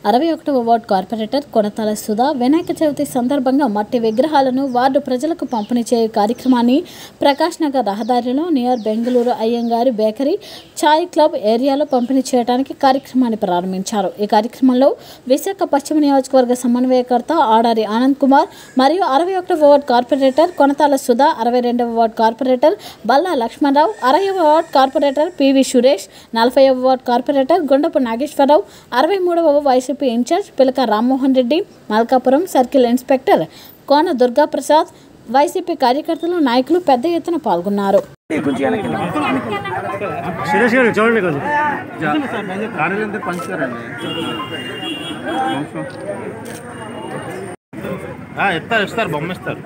అరవై ఒకటవ ward corporator Konathala Sudha Vinayaka Chavithi సందర్భంగా మట్టి విగ్రహాలను వార్డు ప్రజలకు పంపిణీ చేయు కార్యక్రమాన్ని ప్రకాష్ నగర్ రహదారిలో నియర్ బెంగళూరు అయ్యంగారి బేకరీ ఛాయ్ క్లబ్ ఏరియాలో పంపిణీ చేయడానికి కార్యక్రమాన్ని ప్రారంభించారు ఈ కార్యక్రమంలో విశాఖ పశ్చిమ నియోజకవర్గ సమన్వయకర్త ఆడారి ఆనంద్ కుమార్ మరియు అరవై ఒకటవ వార్డు కార్పొరేటర్ కొనతాల సుధా అరవై రెండవ వార్డు కార్పొరేటర్ బల్లా లక్ష్మణరావు అరవై వార్డు కార్పొరేటర్ పివి సురేష్ నలభైవ వార్డు కార్పొరేటర్ గుండపు నాగేశ్వరరావు అరవై మూడవ YCP incharge Pilaka Rammohan Reddy Malkapuram circle inspector Kona Durgaprasad YCP కార్యకర్తలు నాయకులు పెద్ద ఎత్తున పాల్గొన్నారు సురేష్ గారు చూడండి కొంచెం కార్యాలయంతో పంచుతారండి ఆ, ఇస్తారు ఇస్తారు బొమ్మ ఇస్తారు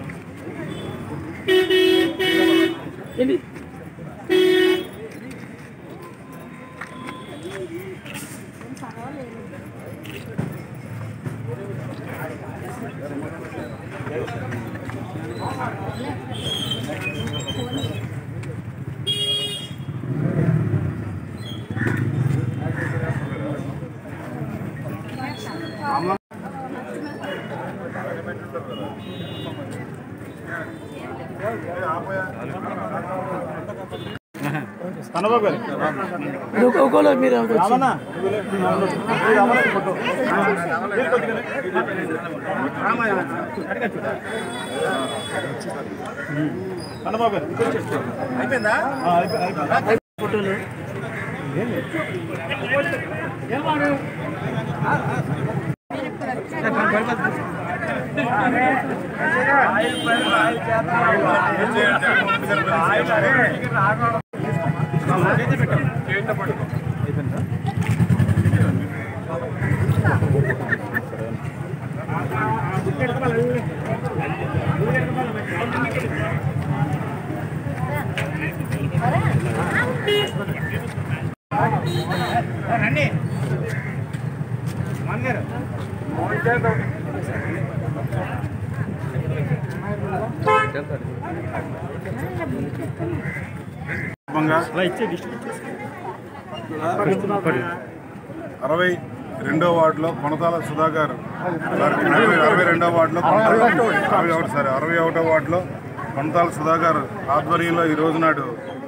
కన్నబాబు గారు రామన్నా? రామయ్య, అడిగా చూడు. కన్నబాబు గారు అయిపోయిందా అయిపోయింది అయిపోయింది రండి మోహన్ గారు అలా ఇచ్చే డిస్ట్రిక్ట్ అరవై రెండో వార్డులో కొనతాల సుధాకర్ అరవై అరవై రెండో వార్డులో కొనతాల అరవై ఒకటి సారీ అరవై ఒకటో వార్డులో కొనతాల సుధాకర్ ఆధ్వర్యంలో ఈ రోజు నాడు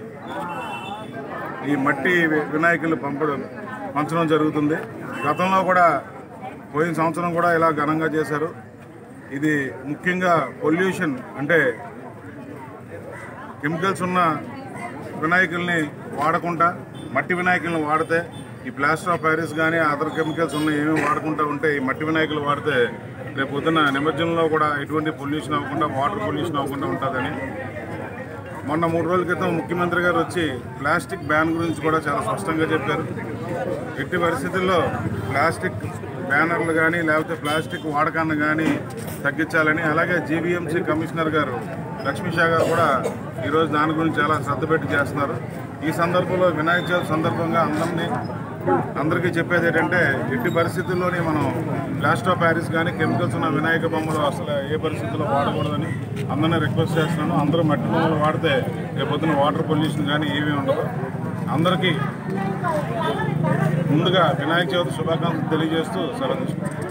ఈ మట్టి వి- వినాయకులు పంపడం పంచడం జరుగుతుంది గతంలో కూడా పోయిన సంవత్సరం కూడా ఇలా ఘనంగా చేశారు ఇది ముఖ్యంగా పొల్యూషన్ అంటే కెమికల్స్ ఉన్న వినాయకుల్ని వాడకుండా మట్టి వినాయకుల్ని వాడితే ఈ ప్లాస్టర్ ఆఫ్ ప్యారిస్ కానీ అదర్ కెమికల్స్ ఉన్న ఏమేమి వాడకుండా ఉంటే ఈ మట్టి వినాయకులు వాడితే రేపు పొద్దున్న నిమజ్జనంలో కూడా ఎటువంటి పొల్యూషన్ అవ్వకుండా వాటర్ పొల్యూషన్ అవ్వకుండా ఉంటుందని మొన్న మూడు రోజుల క్రితం ముఖ్యమంత్రి గారు వచ్చి ప్లాస్టిక్ బ్యాన్ గురించి కూడా చాలా స్పష్టంగా చెప్పారు ఎట్టి పరిస్థితుల్లో ప్లాస్టిక్ బ్యానర్లు కానీ లేకపోతే ప్లాస్టిక్ వాడకాన్ని కానీ తగ్గించాలని అలాగే జీవీఎంసీ కమిషనర్ గారు లక్ష్మీ షా గారు కూడా ఈరోజు దాని గురించి చాలా శ్రద్ధ పెట్టి చేస్తున్నారు ఈ సందర్భంలో వినాయక చవితి సందర్భంగా అందరినీ అందరికీ చెప్పేది ఏంటంటే ఎట్టి పరిస్థితుల్లోని మనం ప్లాస్టర్ ఆఫ్ ప్యారిస్ కానీ కెమికల్స్ ఉన్న వినాయక బొమ్మలు అసలు ఏ పరిస్థితుల్లో వాడకూడదని అందరినీ రిక్వెస్ట్ చేస్తున్నాను అందరూ మట్టి బొమ్మలు వాడితే రేపొద్దున వాటర్ పొల్యూషన్ కానీ ఏమీ ఉండదు అందరికీ ముందుగా వినాయక చవితి శుభాకాంక్షలు తెలియజేస్తూ సెలవు తీసుకుంటాను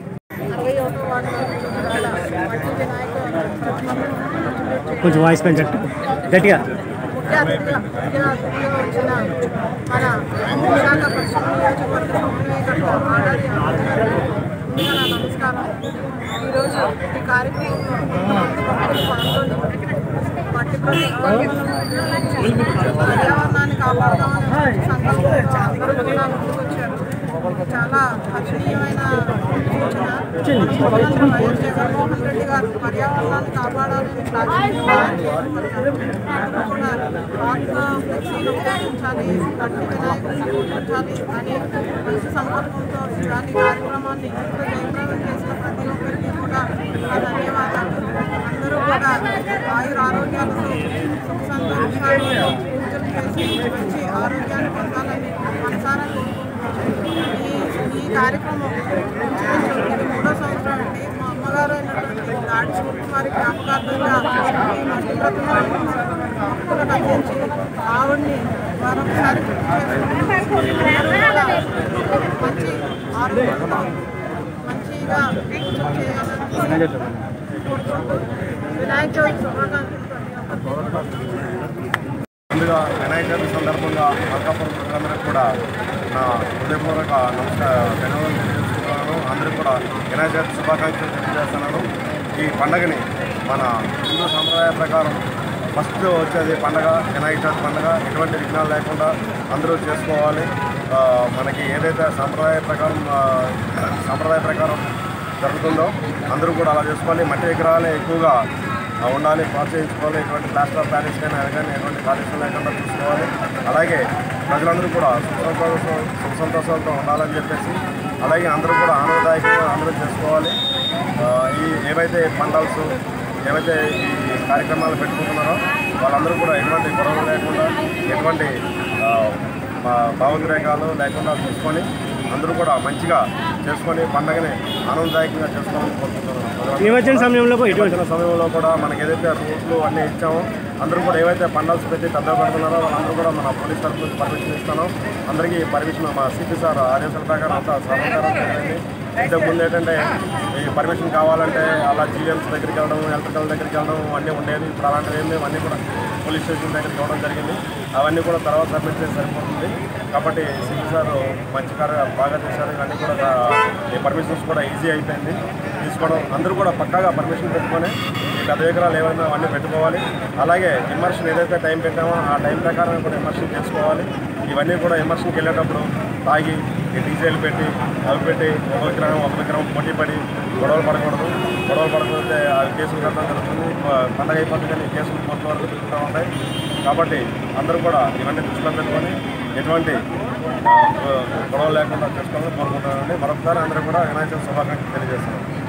కొంచెం వాయిస్ పెంచండి గట్టిగా ముఖ్య అతిథిగా ముఖ్య అతిథిగా వచ్చిన మన విశాఖ పశ్చిమ నియోజకవర్గ సమన్వయకర్త ఆడారి ఆంజనేయులు ముందుగా నా నమస్కారం ఈరోజు ఈ కార్యక్రమంలో పాల్గొని మట్టి పర్యావరణాన్ని కాపాడదామని సంకల్పంతో అందరూ కూడా ముందుకొచ్చారు చాలా హర్షణీయమైన సూచన ముఖ్యమంత్రి వైఎస్ జగన్మోహన్ రెడ్డి గారు పర్యావరణాన్ని కాపాడాలని ప్లాస్టిక్ అందరూ కూడా ఆత్మ ఫ్లెక్సీలు ఉపయోగించాలి మట్టి వినాయకుడిని పూజించాలి అని మంచి సంకల్పంతో ఇలాంటి కార్యక్రమాన్ని ఇంట్లో జయప్రదం చేసిన ప్రతి ఒక్కరికి కూడా నా ధన్యవాదాలు అందరూ కూడా ఆయుర ఆరోగ్యాలతో సుఖ సంతోషాలతో పూజలు చేసి మంచి ఆరోగ్యాన్ని పొందాలని మనసారా కోరుకుంటున్నాను ఈ ఈ కార్యక్రమం ఇంచుమించు ఇది మూడో సంవత్సరం అండి మా అమ్మగారు అయినటువంటి దాడి శివకుమారి జ్ఞాపకార్థంగా ఈ మట్టి ప్రతిమలను భక్తులకు అందించి ఆవిడ్ని మరొకసారి గుర్తు చేసుకుంటూ అందరూ కూడా మంచి ఆరోగ్యంగా మంచిగా పూజలు చేయాలని కోరుకుంటూ వినాయక చవితి శుభాకాంక్షలు ప్రతి ఒక్కరికి ముందుగా వినాయక చవితి సందర్భంగా మల్కాపురం ప్రజలందరికీ కూడా నా హృదయపూర్వక నమస్కార ధన్యవాదాలు తెలియజేస్తున్నాను అందరికీ కూడా వినాయక చవితి శుభాకాంక్షలు తెలియజేస్తున్నాను ఈ పండగని మన హిందూ సాంప్రదాయ ప్రకారం ఫస్ట్ వచ్చేది పండగ వినాయక చవితి పండగ ఎటువంటి విఘ్నాలు లేకుండా అందరూ చేసుకోవాలి ఆ, మనకి ఏదైతే సాంప్రదాయ ప్రకారం ఆ, సాంప్రదాయ ప్రకారం జరుగుతుందో అందరూ కూడా అలా చేసుకోవాలి మట్టి విగ్రహాలే ఎక్కువగా ఆ, ఉండాలి ప్రోత్సహించుకోవాలి ఎటువంటి ప్లాస్టర్ ఆఫ్ ప్యారిస్ కానీ అది కానీ ఎటువంటి కాలుష్యం లేకుండా చూసుకోవాలి అలాగే ప్రజలందరూ కూడా సుఖ సంతోషం సుఖ సంతోషాలతో ఉండాలని చెప్పేసి అలాగే అందరూ కూడా ఆనందదాయకంగా అందరూ చేసుకోవాలి ఆ, ఈ ఏవైతే పండల్స్ ఏవైతే ఈ కార్యక్రమాలు పెట్టుకుంటున్నారో వాళ్ళందరూ కూడా ఎటువంటి గొడవలు లేకుండా ఎటువంటి ఆ, భా- భావోద్రేకాలు లేకుండా చూసుకొని అందరూ కూడా మంచిగా చేసుకొని పండగని ఆనందదాయకంగా చేసుకోవాలని కోరుకుంటున్నాను నిమజ్జన సమయంలో కూడా ఎటువంటి వచ్చిన సమయంలో కూడా మనకి ఏదైతే రూట్లు అన్నీ ఇచ్చామో అందరూ కూడా ఏవైతే పండాల్సి పెట్టి పెద్ద పెడుతున్నారో వాళ్ళందరూ కూడా మన పోలీస్ తరఫు నుంచి పర్మిషన్ ఇస్తాను అందరికీ పర్మిషన్ మా సిపి సార్ ఆదేశాల ప్రకారం అంతా సహకారం జరిగింది ఇంతకు ముందు ఏంటంటే ఈ పర్మిషన్ కావాలంటే అలా జీఎంస్ దగ్గరికి వెళ్ళడం ఎలక్ట్రికల్ దగ్గరికి వెళ్ళడం అన్నీ ఉండేది ఇప్పుడు అలాంటివి ఏం లేవు అన్నీ కూడా పోలీస్ స్టేషన్ దగ్గరికి ఇవ్వడం జరిగింది అవన్నీ కూడా తర్వాత సబ్మిట్ చేసి సరిపోతుంది కాబట్టి సిపి సార్ మంచి కార్య బాగా చేశారు ఇవన్నీ కూడా ఈ పర్మిషన్స్ కూడా ఈజీ అయిపోయింది తీసుకోవడం అందరూ కూడా పక్కాగా పర్మిషన్ పెట్టుకొని ఈ పెద్ద ఎకరాలు ఏమైనా అవన్నీ పెట్టుకోవాలి అలాగే ఇమర్షన్ ఏదైతే టైం పెట్టామో ఆ టైం ప్రకారం కూడా ఇమర్షన్ చేసుకోవాలి ఇవన్నీ కూడా ఇమర్షన్కి వెళ్ళేటప్పుడు తాగి ఈ డీజేలు పెట్టి అవి పెట్టి ఒక విగ్రహం ఒక విగ్రహం పోటీ పడి గొడవలు పడకూడదు గొడవలు పడకపోతే ఆ కేసులు కట్టడం జరుగుతుంది ప- పండగ అయిపోతుంది కానీ కేసులు కోర్టు వరకు తిరుగుతూ ఉంటాయి కాబట్టి అందరూ కూడా ఇవన్నీ దృష్టిలో పెట్టుకొని ఎటువంటి ఆ, గొడవలు లేకుండా చేసుకోవాలని కోరుకుంటున్నానండి మరొకసారి అందరూ కూడా వినాయక చవితి శుభాకాంక్షలు తెలియజేస్తున్నాను